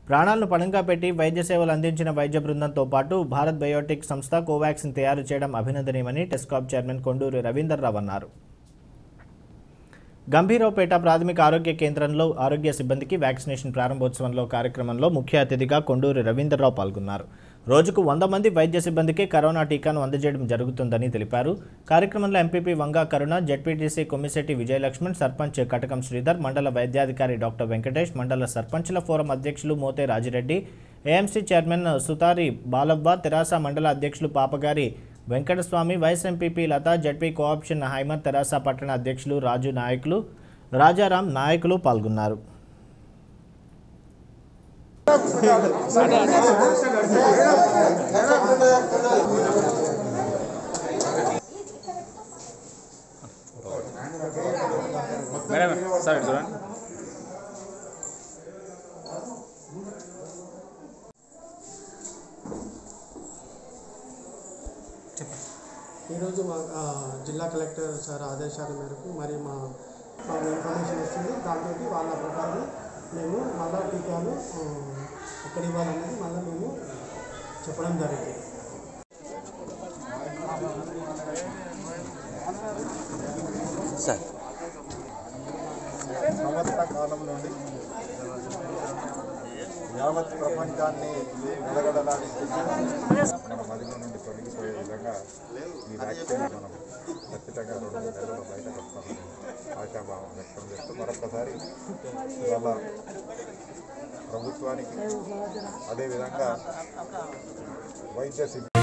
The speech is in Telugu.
ప్రాణాలను పణంగా పెట్టి వైద్య సేవలు అందించిన వైద్య బృందంతో పాటు భారత్ బయోటెక్ సంస్థ కోవాక్సిన్ తయారు చేయడం అభినందనీయమని టెస్కాప్ చైర్మన్ కొండూరి రవీందర్రావు అన్నారు గంభీరావుపేట ప్రాథమిక ఆరోగ్య కేంద్రంలో ఆరోగ్య సిబ్బందికి వ్యాక్సినేషన్ ప్రారంభోత్సవంలో కార్యక్రమంలో ముఖ్య అతిథిగా కొండూరి రవీంద్రరావు పాల్గొన్నారు రోజుకు వంద మంది వైద్య సిబ్బందికి కరోనా టీకాను అందజేయడం జరుగుతుందని తెలిపారు కార్యక్రమంలో ఎంపీపీ వంగా కరుణ జెడ్పీటీసీ కొమ్మిశెట్టి విజయలక్ష్మణ్ సర్పంచ్ కటకం శ్రీధర్ మండల వైద్యాధికారి డాక్టర్ వెంకటేష్ మండల సర్పంచ్ల ఫోరం అధ్యక్షులు మోతే రాజిరెడ్డి ఏఎంసీ చైర్మన్ సుతారి బాలవ్వ తెరాస మండల అధ్యక్షులు Papagari Venkataswamy vice MPP Latha ZP cooption Haimath TRS పట్టణ అధ్యక్షులు రాజు నాయకులు రాజారాం నాయకులు పాల్గొన్నారు మేడం సార్ ఇటు చూడండి ఈరోజు మా ఆ, జిల్లా కలెక్టర్ సార్ ఆదేశాల మేరకు మరి మా మాకు ఇన్ఫర్మేషన్ వస్తుంది దాంతో వాళ్ళ ప్రకారం మేము మళ్ళా టీకాలు ఆ, ఎక్కడ ఇవ్వాలనేది మళ్ళీ మేము చెప్పడం జరిగింది సార్ సంవత్సర కాలం నుండి యావత్ ప్రపంచాన్ని నిలగడలాడిస్తున్న మన మదిలో నుండి తొలగిపోయే విధంగా ఈ వ్యాక్సిన్ మనం ఖచ్చితంగా రెండు మూడు నెలల్లో బయటకు వస్తామని ఆశాభావం వ్యక్తం చేస్తూ మరొకసారి ఇవాళ ప్రభుత్వానికి అదేవిధంగా వైద్య సిబ్బంది